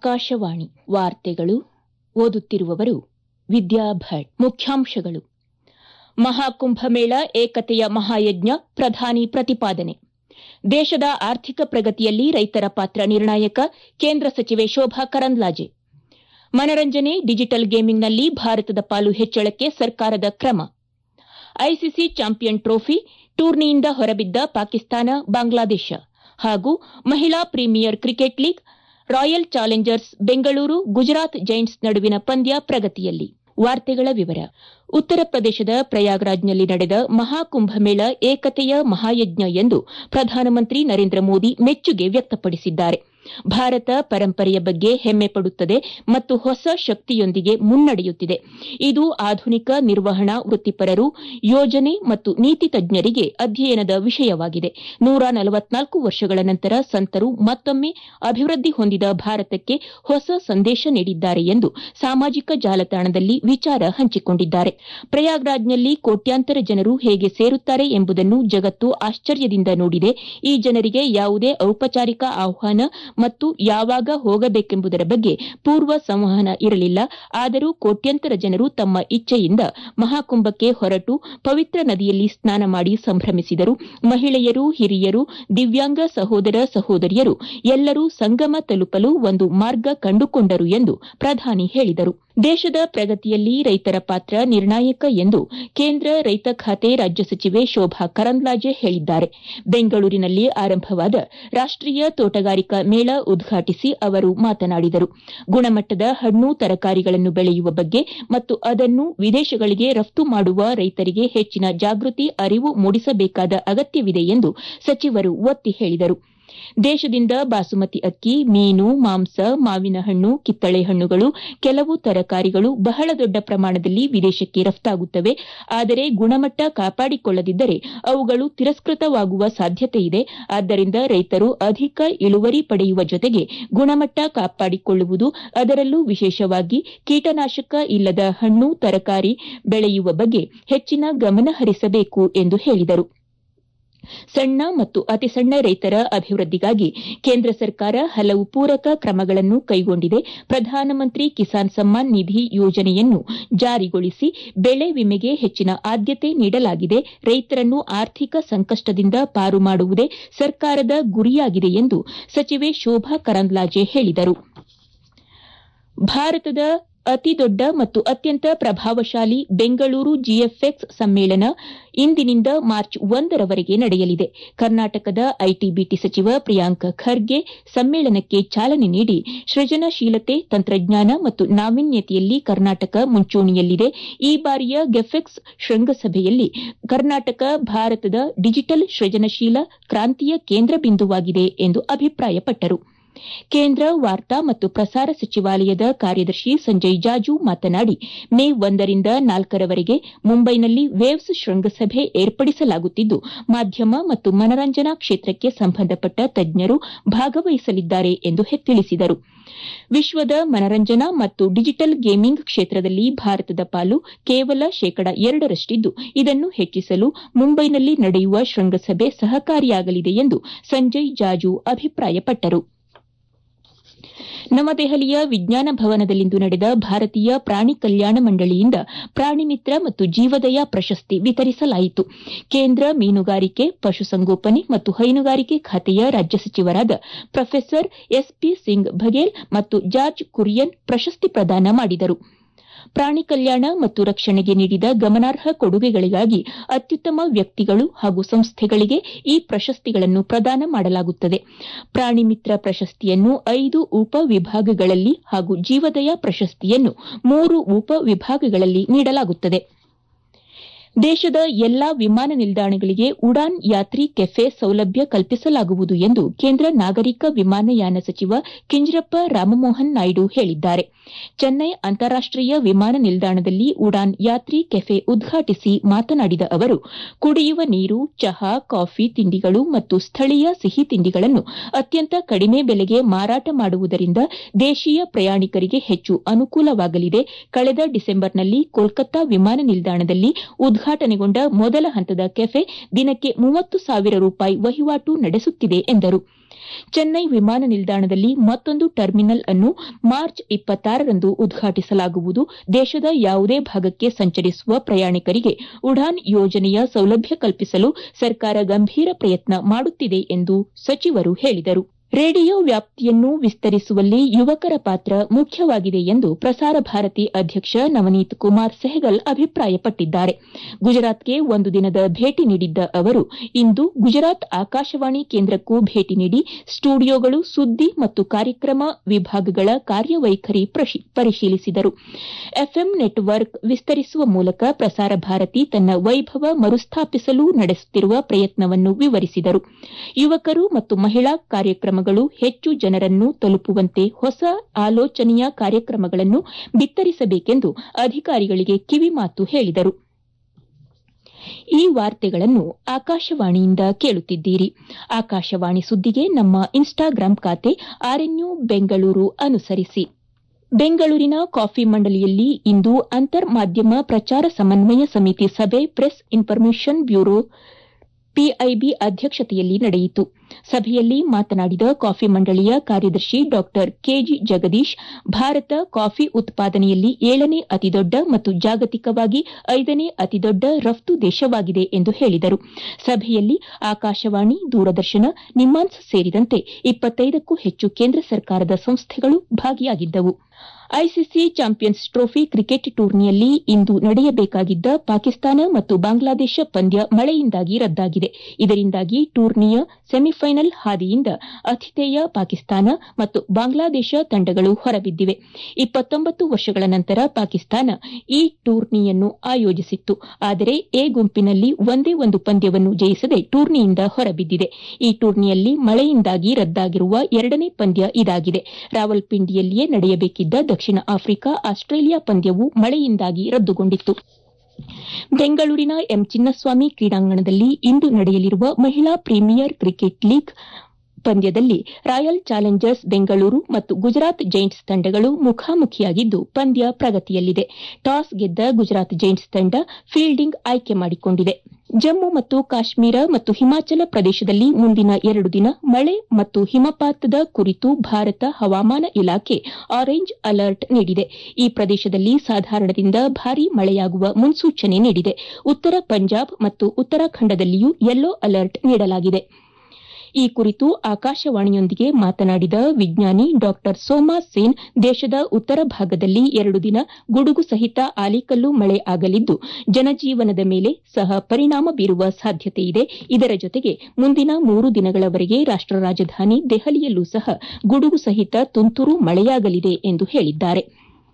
ಆಕಾಶವಾಣಿ ವಾರ್ತೆಗಳು ಓದುತ್ತಿರುವವರು ವಿದ್ಯಾ ಭಟ್ ಮುಖ್ಯಾಂಶಗಳು ಮಹಾಕುಂಭಮೇಳ ಏಕತೆಯ ಮಹಾಯಜ್ಞ ಪ್ರಧಾನಿ ಪ್ರತಿಪಾದನೆ ದೇಶದ ಆರ್ಥಿಕ ಪ್ರಗತಿಯಲ್ಲಿ ರೈತರ ಪಾತ್ರ ನಿರ್ಣಾಯಕ ಕೇಂದ್ರ ಸಚಿವೆ ಶೋಭಾ ಕರಂದ್ಲಾಜೆ ಮನರಂಜನೆ ಡಿಜಿಟಲ್ ಗೇಮಿಂಗ್ನಲ್ಲಿ ಭಾರತದ ಪಾಲು ಹೆಚ್ಚಳಕ್ಕೆ ಸರ್ಕಾರದ ಕ್ರಮ ಐಸಿಸಿ ಚಾಂಪಿಯನ್ ಟ್ರೋಫಿ ಟೂರ್ನಿಯಿಂದ ಹೊರಬಿದ್ದ ಪಾಕಿಸ್ತಾನ ಬಾಂಗ್ಲಾದೇಶ ಹಾಗೂ ಮಹಿಳಾ premier cricket league royal challengers Bengaluru Gujarat giants ನಡುವಿನ ಪಂದ್ಯ ಪ್ರಗತಿಯಲ್ಲಿ ವಾರ್ತೆಗಳ ವಿವರ ಉತ್ತರ ಪ್ರದೇಶದ ಪ್ರಯಾಗ್ರಾಜ್ನಲ್ಲಿ ನಡೆದ ಮಹಾಕುಂಭಮೇಳ ಏಕತೆಯ ಮಹಾಯಜ್ಞ ಎಂದು ಪ್ರಧಾನಮಂತ್ರಿ ನರೇಂದ್ರ ಮೋದಿ ಮೆಚ್ಚುಗೆ ವ್ಯಕ್ತಪಡಿಸಿದ್ದಾರೆ ಭಾರತ ಪರಂಪರೆಯ ಬಗ್ಗೆ ಹೆಮ್ಮೆ ಪಡುತ್ತದೆ ಮತ್ತು ಹೊಸ ಶಕ್ತಿಯೊಂದಿಗೆ ಮುನ್ನಡೆಯುತ್ತಿದೆ ಇದು ಆಧುನಿಕ ನಿರ್ವಹಣಾ ವೃತ್ತಿಪರರು ಯೋಜನೆ ಮತ್ತು ನೀತಿ ತಜ್ಞರಿಗೆ ಅಧ್ಯಯನದ ವಿಷಯವಾಗಿದೆ ನೂರ ನಲವತ್ನಾಲ್ಕು ವರ್ಷಗಳ ನಂತರ ಸಂತರು ಮತ್ತೊಮ್ಮೆ ಅಭಿವೃದ್ಧಿ ಹೊಂದಿದ ಭಾರತಕ್ಕೆ ಹೊಸ ಸಂದೇಶ ನೀಡಿದ್ದಾರೆ ಎಂದು ಸಾಮಾಜಿಕ ಜಾಲತಾಣದಲ್ಲಿ ವಿಚಾರ ಹಂಚಿಕೊಂಡಿದ್ದಾರೆ ಪ್ರಯಾಗ್ರಾಜ್ನಲ್ಲಿ ಕೋಟ್ಯಾಂತರ ಜನರು ಹೇಗೆ ಸೇರುತ್ತಾರೆ ಎಂಬುದನ್ನು ಜಗತ್ತು ಆಶ್ಚರ್ಯದಿಂದ ನೋಡಿದೆ ಈ ಜನರಿಗೆ ಯಾವುದೇ ಔಪಚಾರಿಕ ಆಹ್ವಾನ ಮತ್ತು ಯಾವಾಗ ಹೋಗಬೇಕೆಂಬುದರ ಬಗ್ಗೆ ಪೂರ್ವ ಸಂವಹನ ಇರಲಿಲ್ಲ ಆದರೂ ಕೋಟ್ಯಂತರ ಜನರು ತಮ್ಮ ಇಚ್ಛೆಯಿಂದ ಮಹಾಕುಂಭಕ್ಕೆ ಹೊರಟು ಪವಿತ್ರ ನದಿಯಲ್ಲಿ ಸ್ನಾನ ಮಾಡಿ ಸಂಭ್ರಮಿಸಿದರು ಮಹಿಳೆಯರು ಹಿರಿಯರು ದಿವ್ಯಾಂಗ ಸಹೋದರ ಸಹೋದರಿಯರು ಎಲ್ಲರೂ ಸಂಗಮ ತಲುಪಲು ಒಂದು ಮಾರ್ಗ ಕಂಡುಕೊಂಡರು ಎಂದು ಪ್ರಧಾನಿ ಹೇಳಿದರು ದೇಶದ ಪ್ರಗತಿಯಲ್ಲಿ ರೈತರ ಪಾತ್ರ ನಿರ್ಣಾಯಕ ಎಂದು ಕೇಂದ್ರ ರೈತ ಖಾತೆ ರಾಜ್ಯ ಸಚಿವೆ ಶೋಭಾ ಕರಂದ್ಲಾಜೆ ಹೇಳಿದ್ದಾರೆ ಬೆಂಗಳೂರಿನಲ್ಲಿ ಆರಂಭವಾದ ರಾಷ್ಟೀಯ ತೋಟಗಾರಿಕಾ ಮೇಳ ಉದ್ಘಾಟಿಸಿ ಅವರು ಮಾತನಾಡಿದರು ಗುಣಮಟ್ಟದ ಹಣ್ಣು ತರಕಾರಿಗಳನ್ನು ಬೆಳೆಯುವ ಬಗ್ಗೆ ಮತ್ತು ಅದನ್ನು ವಿದೇಶಗಳಿಗೆ ರಫ್ತು ಮಾಡುವ ರೈತರಿಗೆ ಹೆಚ್ಚಿನ ಜಾಗೃತಿ ಅರಿವು ಮೂಡಿಸಬೇಕಾದ ಅಗತ್ಯವಿದೆ ಎಂದು ಸಚಿವರು ಒತ್ತಿ ಹೇಳಿದರು ದೇಶದಿಂದ ಬಾಸುಮತಿ ಅಕ್ಕಿ ಮೀನು ಮಾಂಸ ಮಾವಿನ ಹಣ್ಣು ಕಿತ್ತಳೆ ಹಣ್ಣುಗಳು ಕೆಲವು ತರಕಾರಿಗಳು ಬಹಳ ದೊಡ್ಡ ಪ್ರಮಾಣದಲ್ಲಿ ವಿದೇಶಕ್ಕೆ ರಫ್ತಾಗುತ್ತವೆ ಆದರೆ ಗುಣಮಟ್ಟ ಕಾಪಾಡಿಕೊಳ್ಳದಿದ್ದರೆ ಅವುಗಳು ತಿರಸ್ಕೃತವಾಗುವ ಸಾಧ್ಯತೆಯಿದೆ ಆದ್ದರಿಂದ ರೈತರು ಅಧಿಕ ಇಳುವರಿ ಪಡೆಯುವ ಜೊತೆಗೆ ಗುಣಮಟ್ಟ ಕಾಪಾಡಿಕೊಳ್ಳುವುದು ಅದರಲ್ಲೂ ವಿಶೇಷವಾಗಿ ಕೀಟನಾಶಕ ಇಲ್ಲದ ಹಣ್ಣು ತರಕಾರಿ ಬೆಳೆಯುವ ಬಗ್ಗೆ ಹೆಚ್ಚಿನ ಗಮನ ಹರಿಸಬೇಕು ಎಂದು ಹೇಳಿದರು ಸಣ್ಣ ಮತ್ತು ಅತಿಸಣ್ಣ ರೈತರ ಅಭಿವೃದ್ದಿಗಾಗಿ ಕೇಂದ್ರ ಸರ್ಕಾರ ಹಲವು ಪೂರಕ ಕ್ರಮಗಳನ್ನು ಕೈಗೊಂಡಿದೆ ಪ್ರಧಾನಮಂತ್ರಿ ಕಿಸಾನ್ ಸಮ್ಮಾನ್ ನಿಧಿ ಯೋಜನೆಯನ್ನು ಜಾರಿಗೊಳಿಸಿ ಬೆಳೆ ವಿಮೆಗೆ ಹೆಚ್ಚಿನ ಆದ್ಯತೆ ನೀಡಲಾಗಿದೆ ರೈತರನ್ನು ಆರ್ಥಿಕ ಸಂಕಷ್ಟದಿಂದ ಪಾರು ಮಾಡುವುದೇ ಸರ್ಕಾರದ ಗುರಿಯಾಗಿದೆ ಎಂದು ಸಚಿವೆ ಶೋಭಾ ಕರಂದ್ಲಾಜೆ ಹೇಳಿದರು ಭಾರತದ ಅತಿದೊಡ್ಡ ಮತ್ತು ಅತ್ಯಂತ ಪ್ರಭಾವಶಾಲಿ ಬೆಂಗಳೂರು ಜಿಎಫ್ಎಕ್ಸ್ ಸಮ್ಮೇಳನ ಇಂದಿನಿಂದ ಮಾರ್ಚ್ ಒಂದರವರೆಗೆ ನಡೆಯಲಿದೆ ಕರ್ನಾಟಕದ ಐಟಿಬಿಟಿ ಸಚಿವ ಪ್ರಿಯಾಂಕ್ ಖರ್ಗೆ ಸಮ್ಮೇಳನಕ್ಕೆ ಚಾಲನೆ ನೀಡಿ ಸೃಜನಶೀಲತೆ ತಂತ್ರಜ್ಞಾನ ಮತ್ತು ನಾವೀನ್ಯತೆಯಲ್ಲಿ ಕರ್ನಾಟಕ ಮುಂಚೂಣಿಯಲ್ಲಿದೆ ಈ ಬಾರಿಯ ಗೆಫೆಕ್ಸ್ ಶೃಂಗಸಭೆಯಲ್ಲಿ ಕರ್ನಾಟಕ ಭಾರತದ ಡಿಜಿಟಲ್ ಸೃಜನಶೀಲ ಕ್ರಾಂತಿಯ ಕೇಂದ್ರ ಬಿಂದುವಾಗಿದೆ ಎಂದು ಅಭಿಪ್ರಾಯಪಟ್ಟರು ಕೇಂದ್ರ ವಾರ್ತಾ ಮತ್ತು ಪ್ರಸಾರ ಸಚಿವಾಲಯದ ಕಾರ್ಯದರ್ಶಿ ಸಂಜಯ್ ಜಾಜು ಮಾತನಾಡಿ ಮೇ ಒಂದರಿಂದ ನಾಲ್ಕರವರೆಗೆ ಮುಂಬೈನಲ್ಲಿ ವೇವ್ಸ್ ಶೃಂಗಸಭೆ ಏರ್ಪಡಿಸಲಾಗುತ್ತಿದ್ದು ಮಾಧ್ಯಮ ಮತ್ತು ಮನರಂಜನಾ ಕ್ಷೇತ್ರಕ್ಕೆ ಸಂಬಂಧಪಟ್ಟ ತಜ್ಞರು ಭಾಗವಹಿಸಲಿದ್ದಾರೆ ಎಂದು ತಿಳಿಸಿದರು ವಿಶ್ವದ ಮನರಂಜನಾ ಮತ್ತು ಡಿಜಿಟಲ್ ಗೇಮಿಂಗ್ ಕ್ಷೇತ್ರದಲ್ಲಿ ಭಾರತದ ಪಾಲು ಕೇವಲ ಶೇಕಡ ಎರಡರಷ್ಟಿದ್ದು ಇದನ್ನು ಹೆಚ್ಚಿಸಲು ಮುಂಬೈನಲ್ಲಿ ನಡೆಯುವ ಶೃಂಗಸಭೆ ಸಹಕಾರಿಯಾಗಲಿದೆ ಎಂದು ಸಂಜಯ್ ಜಾಜು ಅಭಿಪ್ರಾಯಪಟ್ಟರು ನವದೆಹಲಿಯ ವಿಜ್ಞಾನ ಭವನದಲ್ಲಿಂದು ನಡೆದ ಭಾರತೀಯ ಪ್ರಾಣಿ ಕಲ್ಯಾಣ ಮಂಡಳಿಯಿಂದ ಪ್ರಾಣಿ ಮಿತ್ರ ಮತ್ತು ಜೀವದಯ ಪ್ರಶಸ್ತಿ ವಿತರಿಸಲಾಯಿತು ಕೇಂದ್ರ ಮೀನುಗಾರಿಕೆ ಪಶುಸಂಗೋಪನೆ ಮತ್ತು ಹೈನುಗಾರಿಕೆ ಖಾತೆಯ ರಾಜ್ಯ ಸಚಿವರಾದ ಪ್ರೊಫೆಸರ್ ಎಸ್ಪಿ ಸಿಂಗ್ ಬಘೇಲ್ ಮತ್ತು ಜಾರ್ಜ್ ಕುರಿಯನ್ ಪ್ರಶಸ್ತಿ ಪ್ರದಾನ ಮಾಡಿದರು ಪ್ರಾಣಿ ಕಲ್ಯಾಣ ಮತ್ತು ರಕ್ಷಣೆಗೆ ನೀಡಿದ ಗಮನಾರ್ಹ ಕೊಡುಗೆಗಳಿಗಾಗಿ ಅತ್ಯುತ್ತಮ ವ್ಯಕ್ತಿಗಳು ಹಾಗೂ ಸಂಸ್ಥೆಗಳಿಗೆ ಈ ಪ್ರಶಸ್ತಿಗಳನ್ನು ಪ್ರದಾನ ಮಾಡಲಾಗುತ್ತದೆ ಪ್ರಾಣಿ ಮಿತ್ರ ಪ್ರಶಸ್ತಿಯನ್ನು ಐದು ಉಪ ವಿಭಾಗಗಳಲ್ಲಿ ಹಾಗೂ ಜೀವದಯ ಪ್ರಶಸ್ತಿಯನ್ನು ಮೂರು ಉಪ ವಿಭಾಗಗಳಲ್ಲಿ ನೀಡಲಾಗುತ್ತದೆ ದೇಶದ ಎಲ್ಲಾ ವಿಮಾನ ನಿಲ್ದಾಣಗಳಿಗೆ ಉಡಾನ್ ಯಾತ್ರಿ ಕೆಫೆ ಸೌಲಭ್ಯ ಕಲ್ಪಿಸಲಾಗುವುದು ಎಂದು ಕೇಂದ್ರ ನಾಗರಿಕ ವಿಮಾನಯಾನ ಸಚಿವ ಕಿಂಜರಪ್ಪ ರಾಮಮೋಹನ್ ನಾಯ್ಡು ಹೇಳಿದ್ದಾರೆ ಚೆನ್ನೈ ಅಂತಾರಾಷ್ಟೀಯ ವಿಮಾನ ನಿಲ್ದಾಣದಲ್ಲಿ ಉಡಾನ್ ಯಾತ್ರಿ ಕೆಫೆ ಉದ್ಘಾಟಿಸಿ ಮಾತನಾಡಿದ ಅವರು ಕುಡಿಯುವ ನೀರು ಚಹಾ ಕಾಫಿ ತಿಂಡಿಗಳು ಮತ್ತು ಸ್ಥಳೀಯ ಸಿಹಿ ತಿಂಡಿಗಳನ್ನು ಅತ್ಯಂತ ಕಡಿಮೆ ಬೆಲೆಗೆ ಮಾರಾಟ ಮಾಡುವುದರಿಂದ ದೇಶೀಯ ಪ್ರಯಾಣಿಕರಿಗೆ ಹೆಚ್ಚು ಅನುಕೂಲವಾಗಲಿದೆ ಕಳೆದ ಡಿಸೆಂಬರ್ನಲ್ಲಿ ಕೋಲ್ಕತ್ತಾ ವಿಮಾನ ನಿಲ್ದಾಣದಲ್ಲಿ ಉದ್ಘಾಟಿಸಿದ ಉದ್ಘಾಟನೆಗೊಂಡ ಮೊದಲ ಹಂತದ ಕೆಫೆ ದಿನಕ್ಕೆ ಮೂವತ್ತು ಸಾವಿರ ರೂಪಾಯಿ ವಹಿವಾಟು ನಡೆಸುತ್ತಿದೆ ಎಂದರು ಚೆನ್ನೈ ವಿಮಾನ ನಿಲ್ದಾಣದಲ್ಲಿ ಮತ್ತೊಂದು ಟರ್ಮಿನಲ್ ಅನ್ನು ಮಾರ್ಚ್ ಇಪ್ಪತ್ತಾರರಂದು ಉದ್ಘಾಟಿಸಲಾಗುವುದು ದೇಶದ ಯಾವುದೇ ಭಾಗಕ್ಕೆ ಸಂಚರಿಸುವ ಪ್ರಯಾಣಿಕರಿಗೆ ಉಡಾನ್ ಯೋಜನೆಯ ಸೌಲಭ್ಯ ಕಲ್ಪಿಸಲು ಸರ್ಕಾರ ಗಂಭೀರ ಪ್ರಯತ್ನ ಮಾಡುತ್ತಿದೆ ಎಂದು ಸಚಿವರು ಹೇಳಿದರು ರೇಡಿಯೋ ವ್ಯಾಪ್ತಿಯನ್ನು ವಿಸ್ತರಿಸುವಲ್ಲಿ ಯುವಕರ ಪಾತ್ರ ಮುಖ್ಯವಾಗಿದೆ ಎಂದು ಪ್ರಸಾರ ಭಾರತಿ ಅಧ್ಯಕ್ಷ ನವನೀತ್ ಕುಮಾರ್ ಸೆಹಗಲ್ ಅಭಿಪ್ರಾಯಪಟ್ಟಿದ್ದಾರೆ ಗುಜರಾತ್ಗೆ ಒಂದು ದಿನದ ಭೇಟಿ ನೀಡಿದ್ದ ಅವರು ಇಂದು ಗುಜರಾತ್ ಆಕಾಶವಾಣಿ ಕೇಂದ್ರಕ್ಕೂ ಭೇಟಿ ನೀಡಿ ಸ್ಟುಡಿಯೋಗಳು ಸುದ್ದಿ ಮತ್ತು ಕಾರ್ಯಕ್ರಮ ವಿಭಾಗಗಳ ಕಾರ್ಯವೈಖರಿ ಪರಿಶೀಲಿಸಿದರು ಎಫ್ಎಂ ನೆಟ್ವರ್ಕ್ ವಿಸ್ತರಿಸುವ ಮೂಲಕ ಪ್ರಸಾರ ಭಾರತಿ ತನ್ನ ವೈಭವ ಮರುಸ್ಥಾಪಿಸಲು ನಡೆಸುತ್ತಿರುವ ಪ್ರಯತ್ನವನ್ನು ವಿವರಿಸಿದರು ಯುವಕರು ಮತ್ತು ಮಹಿಳಾ ಕಾರ್ಯಕ್ರಮಗಳು ಹೆಚ್ಚು ಜನರನ್ನು ತಲುಪುವಂತೆ ಹೊಸ ಆಲೋಚನೆಯ ಕಾರ್ಯಕ್ರಮಗಳನ್ನು ಬಿತ್ತರಿಸಬೇಕೆಂದು ಅಧಿಕಾರಿಗಳಿಗೆ ಕಿವಿಮಾತು ಹೇಳಿದರು ಈ ವಾರ್ತೆಗಳನ್ನು ಆಕಾಶವಾಣಿಯಿಂದ ಕೇಳುತ್ತಿದ್ದೀರಿ ಆಕಾಶವಾಣಿ ಸುದ್ದಿಗೆ ನಮ್ಮ ಇನ್ಸ್ಟಾಗ್ರಾಂ ಖಾತೆ ಆರ್ಎನ್ಯು ಬೆಂಗಳೂರು ಅನುಸರಿಸಿ ಬೆಂಗಳೂರಿನ ಕಾಫಿ ಮಂಡಳಿಯಲ್ಲಿ ಇಂದು ಅಂತರ್ ಮಾಧ್ಯಮ ಪ್ರಚಾರ ಸಮನ್ವಯ ಸಮಿತಿ ಸಭೆ ಪ್ರೆಸ್ ಇನ್ಫಾರ್ಮೇಷನ್ ಬ್ಯೂರೋ ಪಿಐಬಿ ಅಧ್ಯಕ್ಷತೆಯಲ್ಲಿ ನಡೆಯಿತು ಸಭೆಯಲ್ಲಿ ಮಾತನಾಡಿದ ಕಾಫಿ ಮಂಡಳಿಯ ಕಾರ್ಯದರ್ಶಿ ಡಾ ಕೆಜಿ ಜಗದೀಶ್ ಭಾರತ ಕಾಫಿ ಉತ್ಪಾದನೆಯಲ್ಲಿ ಏಳನೇ ಅತಿದೊಡ್ಡ ಮತ್ತು ಜಾಗತಿಕವಾಗಿ ಐದನೇ ಅತಿದೊಡ್ಡ ರಫ್ತು ದೇಶವಾಗಿದೆ ಎಂದು ಹೇಳಿದರು ಸಭೆಯಲ್ಲಿ ಆಕಾಶವಾಣಿ ದೂರದರ್ಶನ ನಿಮ್ಹಾನ್ಸ್ ಸೇರಿದಂತೆ ಇಪ್ಪತ್ತೈದಕ್ಕೂ ಹೆಚ್ಚು ಕೇಂದ್ರ ಸರ್ಕಾರದ ಸಂಸ್ಥೆಗಳು ಭಾಗಿಯಾಗಿದ್ದವು ಐಸಿಸಿ ಚಾಂಪಿಯನ್ಸ್ ಟ್ರೋಫಿ ಕ್ರಿಕೆಟ್ ಟೂರ್ನಿಯಲ್ಲಿ ಇಂದು ನಡೆಯಬೇಕಾಗಿದ್ದ ಪಾಕಿಸ್ತಾನ ಮತ್ತು ಬಾಂಗ್ಲಾದೇಶ ಪಂದ್ಯ ಮಳೆಯಿಂದಾಗಿ ರದ್ದಾಗಿದೆ ಇದರಿಂದಾಗಿ ಟೂರ್ನಿಯ ಸೆಮಿಫೈನಲ್ ಹಾದಿಯಿಂದ ಅತಿಥೇಯ ಪಾಕಿಸ್ತಾನ ಮತ್ತು ಬಾಂಗ್ಲಾದೇಶ ತಂಡಗಳು ಹೊರಬಿದ್ದಿವೆ ಇಪ್ಪತ್ತೊಂಬತ್ತು ವರ್ಷಗಳ ನಂತರ ಪಾಕಿಸ್ತಾನ ಈ ಟೂರ್ನಿಯನ್ನು ಆಯೋಜಿಸಿತ್ತು ಆದರೆ ಎ ಗುಂಪಿನಲ್ಲಿ ಒಂದೇ ಒಂದು ಪಂದ್ಯವನ್ನು ಜಯಿಸದೆ ಟೂರ್ನಿಯಿಂದ ಹೊರಬಿದ್ದಿದೆ ಈ ಟೂರ್ನಿಯಲ್ಲಿ ಮಳೆಯಿಂದಾಗಿ ರದ್ದಾಗಿರುವ ಎರಡನೇ ಪಂದ್ಯ ಇದಾಗಿದೆ ರಾವಲ್ಪಿಂಡಿಯಲ್ಲಿಯೇ ನಡೆಯಬೇಕಿದ್ದ ದಕ್ಷಿಣ ಆಫ್ರಿಕಾ ಆಸ್ಟ್ರೇಲಿಯಾ ಪಂದ್ಯವು ಮಳೆಯಿಂದಾಗಿ ರದ್ದುಗೊಂಡಿತ್ತು ಬೆಂಗಳೂರಿನ ಎಂ ಚಿನ್ನಸ್ವಾಮಿ ಕ್ರೀಡಾಂಗಣದಲ್ಲಿ ಇಂದು ನಡೆಯಲಿರುವ ಮಹಿಳಾ ಪ್ರೀಮಿಯರ್ ಕ್ರಿಕೆಟ್ ಲೀಗ್ ಪಂದ್ಯದಲ್ಲಿ ರಾಯಲ್ ಚಾಲೆಂಜರ್ಸ್ ಬೆಂಗಳೂರು ಮತ್ತು ಗುಜರಾತ್ ಜೈಂಟ್ಸ್ ತಂಡಗಳು ಮುಖಾಮುಖಿಯಾಗಿದ್ದು ಪಂದ್ಯ ಪ್ರಗತಿಯಲ್ಲಿದೆ ಟಾಸ್ ಗೆದ್ದ ಗುಜರಾತ್ ಜೈಂಟ್ಸ್ ತಂಡ ಫೀಲ್ಡಿಂಗ್ ಆಯ್ಕೆ ಮಾಡಿಕೊಂಡಿದೆ ಜಮ್ಮು ಮತ್ತು ಕಾಶ್ಮೀರ ಮತ್ತು ಹಿಮಾಚಲ ಪ್ರದೇಶದಲ್ಲಿ ಮುಂದಿನ ಎರಡು ದಿನ ಮಳೆ ಮತ್ತು ಹಿಮಪಾತದ ಕುರಿತು ಭಾರತ ಹವಾಮಾನ ಇಲಾಖೆ ಆರೆಂಜ್ ಅಲರ್ಟ್ ನೀಡಿದೆ ಈ ಪ್ರದೇಶದಲ್ಲಿ ಸಾಧಾರಣದಿಂದ ಭಾರೀ ಮಳೆಯಾಗುವ ಮುನ್ಸೂಚನೆ ನೀಡಿದೆ ಉತ್ತರ ಪಂಜಾಬ್ ಮತ್ತು ಉತ್ತರಾಖಂಡದಲ್ಲಿಯೂ ಯೆಲ್ಲೋ ಅಲರ್ಟ್ ನೀಡಲಾಗಿದೆ ಈ ಕುರಿತು ಆಕಾಶವಾಣಿಯೊಂದಿಗೆ ಮಾತನಾಡಿದ ವಿಜ್ಞಾನಿ ಡಾ ಸೋಮಾ ಸೇನ್ ದೇಶದ ಉತ್ತರ ಭಾಗದಲ್ಲಿ ಎರಡು ದಿನ ಗುಡುಗು ಸಹಿತ ಆಲಿಕಲ್ಲು ಮಳೆ ಆಗಲಿದ್ದು ಜನಜೀವನದ ಮೇಲೆ ಸಹ ಪರಿಣಾಮ ಬೀರುವ ಸಾಧ್ಯತೆಯಿದೆ ಇದರ ಜೊತೆಗೆ ಮುಂದಿನ ಮೂರು ದಿನಗಳವರೆಗೆ ರಾಷ್ಟ ರಾಜಧಾನಿ ದೆಹಲಿಯಲ್ಲೂ ಸಹ ಗುಡುಗು ಸಹಿತ ತುಂತುರು ಮಳೆಯಾಗಲಿದೆ ಎಂದು ಹೇಳಿದ್ದಾರೆ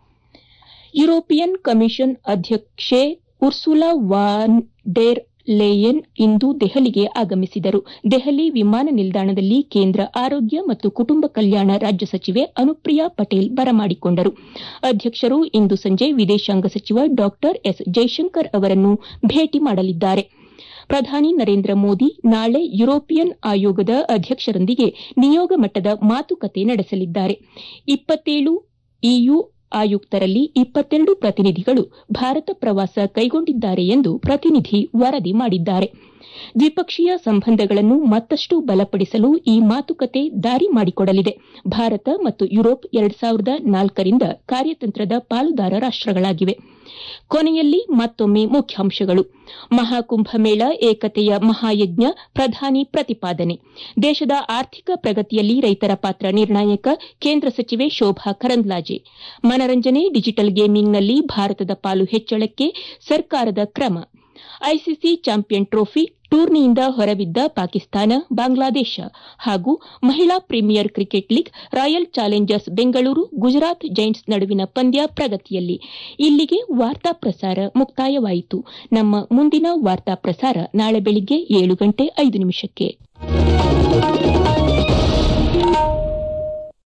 ಯುರೋಪಿಯನ್ ಕಮಿಷನ್ ಅಧ್ಯಕ್ಷೆ ಉರ್ಸುಲಾ ವಾನ್ ಡೆರ್ ಲೇಯನ್ ಇಂದು ದೆಹಲಿಗೆ ಆಗಮಿಸಿದರು ದೆಹಲಿ ವಿಮಾನ ನಿಲ್ದಾಣದಲ್ಲಿ ಕೇಂದ್ರ ಆರೋಗ್ಯ ಮತ್ತು ಕುಟುಂಬ ಕಲ್ಯಾಣ ರಾಜ್ಯ ಸಚಿವೆ ಅನುಪ್ರಿಯಾ ಪಟೇಲ್ ಬರಮಾಡಿಕೊಂಡರು ಅಧ್ಯಕ್ಷರು ಇಂದು ಸಂಜೆ ವಿದೇಶಾಂಗ ಸಚಿವ ಡಾ ಎಸ್ ಜೈಶಂಕರ್ ಅವರನ್ನು ಭೇಟಿ ಮಾಡಲಿದ್ದಾರೆ ಪ್ರಧಾನಿ ನರೇಂದ್ರ ಮೋದಿ ನಾಳೆ ಯುರೋಪಿಯನ್ ಆಯೋಗದ ಅಧ್ಯಕ್ಷರೊಂದಿಗೆ ನಿಯೋಗ ಮಟ್ಟದ ಮಾತುಕತೆ ನಡೆಸಲಿದ್ದಾರೆ ಇಪ್ಪತ್ತೇಳು ಇಯು ಆಯುಕ್ತರಲ್ಲಿ ಇಪ್ಪತ್ತೆರಡು ಪ್ರತಿನಿಧಿಗಳು ಭಾರತ ಪ್ರವಾಸ ಕೈಗೊಂಡಿದ್ದಾರೆ ಎಂದು ಪ್ರತಿನಿಧಿ ವರದಿ ಮಾಡಿದ್ದಾರೆ ದ್ವಿಪಕ್ಷೀಯ ಸಂಬಂಧಗಳನ್ನು ಮತ್ತಷ್ಟು ಬಲಪಡಿಸಲು ಈ ಮಾತುಕತೆ ದಾರಿ ಮಾಡಿಕೊಡಲಿದೆ ಭಾರತ ಮತ್ತು ಯುರೋಪ್ ಎರಡು ಸಾವಿರದ ನಾಲ್ಕರಿಂದ ಕಾರ್ಯತಂತ್ರದ ಪಾಲುದಾರ ರಾಷ್ಟಗಳಾಗಿವೆ ಕೊನೆಯಲ್ಲಿ ಮತ್ತೊಮ್ಮೆ ಮುಖ್ಯಾಂಶಗಳು ಮಹಾಕುಂಭಮೇಳ ಏಕತೆಯ ಮಹಾಯಜ್ಞ ಪ್ರಧಾನಿ ಪ್ರತಿಪಾದನೆ ದೇಶದ ಆರ್ಥಿಕ ಪ್ರಗತಿಯಲ್ಲಿ ರೈತರ ಪಾತ್ರ ನಿರ್ಣಾಯಕ ಕೇಂದ್ರ ಸಚಿವೆ ಶೋಭಾ ಕರಂದ್ಲಾಜೆ ಮನರಂಜನೆ ಡಿಜಿಟಲ್ ಗೇಮಿಂಗ್ನಲ್ಲಿ ಭಾರತದ ಪಾಲು ಹೆಚ್ಚಳಕ್ಕೆ ಸರ್ಕಾರದ ಕ್ರಮ ಐಸಿಸಿ ಚಾಂಪಿಯನ್ ಟ್ರೋಫಿ ಟೂರ್ನಿಯಿಂದ ಹೊರಬಿದ್ದ ಪಾಕಿಸ್ತಾನ ಬಾಂಗ್ಲಾದೇಶ ಹಾಗೂ ಮಹಿಳಾ premier cricket league royal challengers Bengaluru Gujarat giants ನಡುವಿನ ಪಂದ್ಯ ಪ್ರಗತಿಯಲ್ಲಿ ಇಲ್ಲಿಗೆ ವಾರ್ತಾ ಪ್ರಸಾರ ಮುಕ್ತಾಯವಾಯಿತು ನಮ್ಮ ಮುಂದಿನ ವಾರ್ತಾ ಪ್ರಸಾರ ನಾಳೆ ಬೆಳಿಗ್ಗೆ ಏಳು ಗಂಟೆ ಐದು ನಿಮಿಷಕ್ಕೆ